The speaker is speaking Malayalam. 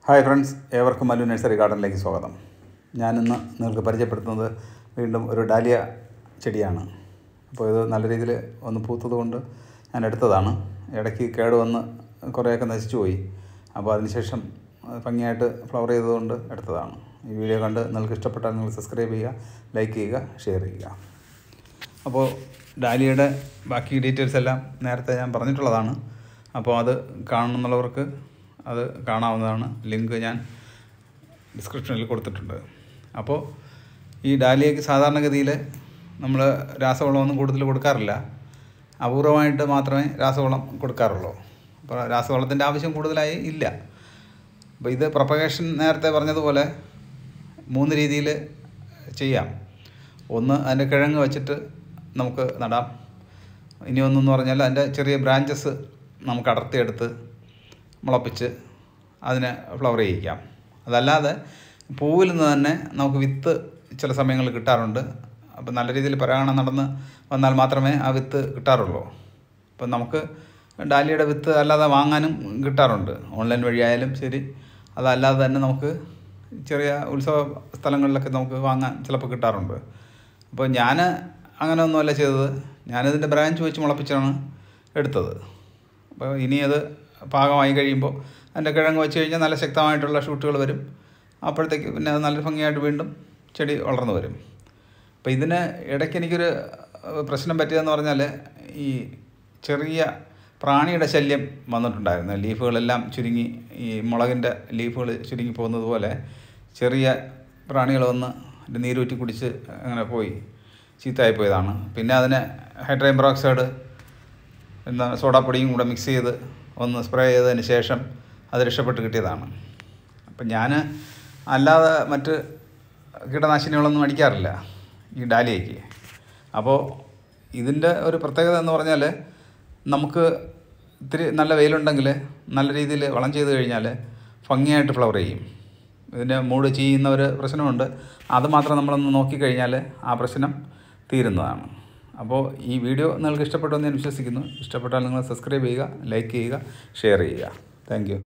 ഹായ് ഫ്രണ്ട്സ് ഏവർക്കും മല്ലു നഴ്സറി ഗാർഡനിലേക്ക് സ്വാഗതം ഞാനിന്ന് നിങ്ങൾക്ക് പരിചയപ്പെടുത്തുന്നത് വീണ്ടും ഒരു ഡാലിയ ചെടിയാണ് അപ്പോൾ ഇത് നല്ല രീതിയിൽ ഒന്ന് പൂത്തത് കൊണ്ട് ഞാൻ എടുത്തതാണ് ഇടയ്ക്ക് കേട് വന്ന് കുറേയൊക്കെ നശിച്ചു പോയി അപ്പോൾ അതിനുശേഷം അത് ഭംഗിയായിട്ട് ഫ്ലവർ ചെയ്തതുകൊണ്ട് എടുത്തതാണ് ഈ വീഡിയോ കണ്ട് നിങ്ങൾക്ക് ഇഷ്ടപ്പെട്ടാൽ നിങ്ങൾ സബ്സ്ക്രൈബ് ചെയ്യുക ലൈക്ക് ചെയ്യുക ഷെയർ ചെയ്യുക അപ്പോൾ ഡാലിയയുടെ ബാക്കി ഡീറ്റെയിൽസ് എല്ലാം നേരത്തെ ഞാൻ പറഞ്ഞിട്ടുള്ളതാണ് അപ്പോൾ അത് കാണണമെന്നുള്ളവർക്ക് അത് കാണാവുന്നതാണ് ലിങ്ക് ഞാൻ ഡിസ്ക്രിപ്ഷനിൽ കൊടുത്തിട്ടുണ്ട് അപ്പോൾ ഈ ഡാലിയയ്ക്ക് സാധാരണഗതിയിൽ നമ്മൾ രാസവളമൊന്നും കൂടുതൽ കൊടുക്കാറില്ല അപൂർവമായിട്ട് മാത്രമേ രാസവളം കൊടുക്കാറുള്ളൂ അപ്പോൾ രാസവളത്തിൻ്റെ ആവശ്യം കൂടുതലായി ഇല്ല അപ്പോൾ ഇത് പ്രൊപ്പഗേഷൻ നേരത്തെ പറഞ്ഞതുപോലെ മൂന്ന് രീതിയിൽ ചെയ്യാം ഒന്ന് അതിൻ്റെ കിഴങ്ങ് വെച്ചിട്ട് നമുക്ക് നടാം ഇനി ഒന്നെന്ന് പറഞ്ഞാൽ അതിൻ്റെ ചെറിയ ബ്രാഞ്ചസ് നമുക്ക് അടർത്തിയെടുത്ത് മുളപ്പിച്ച് അതിനെ ഫ്ലവർ ചെയ്യിക്കാം അതല്ലാതെ പൂവിൽ നിന്ന് തന്നെ നമുക്ക് വിത്ത് ചില സമയങ്ങളിൽ കിട്ടാറുണ്ട് അപ്പം നല്ല രീതിയിൽ പരാഗണം നടന്ന് വന്നാൽ മാത്രമേ ആ വിത്ത് കിട്ടാറുള്ളൂ അപ്പം നമുക്ക് ഡാലിയുടെ വിത്ത് അല്ലാതെ വാങ്ങാനും കിട്ടാറുണ്ട് ഓൺലൈൻ വഴിയായാലും ശരി അതല്ലാതെ തന്നെ നമുക്ക് ചെറിയ ഉത്സവ സ്ഥലങ്ങളിലൊക്കെ നമുക്ക് വാങ്ങാൻ ചിലപ്പോൾ കിട്ടാറുണ്ട് അപ്പോൾ ഞാൻ അങ്ങനെ ഒന്നുമല്ല ചെയ്തത് ഞാനിതിൻ്റെ ബ്രാഞ്ച് വെച്ച് മുളപ്പിച്ചാണ് എടുത്തത് അപ്പോൾ ഇനി അത് പാകമായി കഴിയുമ്പോൾ അതിൻ്റെ കിഴങ്ങ് വെച്ച് കഴിഞ്ഞാൽ നല്ല ശക്തമായിട്ടുള്ള ഷൂട്ടുകൾ വരും അപ്പോഴത്തേക്ക് പിന്നെ അത് നല്ല ഭംഗിയായിട്ട് വീണ്ടും ചെടി വളർന്നു വരും അപ്പോൾ ഇതിന് ഇടയ്ക്ക് എനിക്കൊരു ഏഹ്, പ്രശ്നം പറ്റിയതെന്ന് പറഞ്ഞാൽ ഈ ചെറിയ പ്രാണിയുടെ ശല്യം വന്നിട്ടുണ്ടായിരുന്നു ലീഫുകളെല്ലാം ചുരുങ്ങി ഈ മുളകിൻ്റെ ലീഫുകൾ ചുരുങ്ങി പോകുന്നത് പോലെ ചെറിയ പ്രാണികൾ വന്ന് അതിൻ്റെ നീരൂറ്റി കുടിച്ച് അങ്ങനെ പോയി ചീത്തയായി പോയതാണ് പിന്നെ അതിന് ഹൈഡ്രൈൻ പെറോക്സൈഡ് എന്താ സോഡാപ്പൊടിയും കൂടെ മിക്സ് ചെയ്ത് ഒന്ന് സ്പ്രേ ചെയ്തതിന് ശേഷം അത് രക്ഷപ്പെട്ട് കിട്ടിയതാണ് അപ്പം ഞാൻ അല്ലാതെ മറ്റ് കീടനാശിനികളൊന്നും അടിക്കാറില്ല ഈ ഡാലിയയ്ക്ക് അപ്പോൾ ഇതിൻ്റെ ഒരു പ്രത്യേകത എന്ന് പറഞ്ഞാൽ നമുക്ക് ഇത്തിരി നല്ല വെയിലുണ്ടെങ്കിൽ നല്ല രീതിയിൽ വളം ചെയ്ത് കഴിഞ്ഞാൽ ഭംഗിയായിട്ട് ഫ്ലവർ ചെയ്യും ഇതിൻ്റെ മൂട് ചെയ്യുന്ന ഒരു പ്രശ്നമുണ്ട് അത് മാത്രം നമ്മളൊന്ന് നോക്കിക്കഴിഞ്ഞാൽ ആ പ്രശ്നം തീരുന്നതാണ് അപ്പോൾ ഈ വീഡിയോ നിങ്ങൾക്ക് ഇഷ്ടപ്പെട്ടു എന്ന് ഞാൻ വിശ്വസിക്കുന്നു ഇഷ്ടപ്പെട്ടാൽ നിങ്ങൾ സബ്സ്ക്രൈബ് ചെയ്യുക ലൈക്ക് ചെയ്യുക ഷെയർ ചെയ്യുക താങ്ക്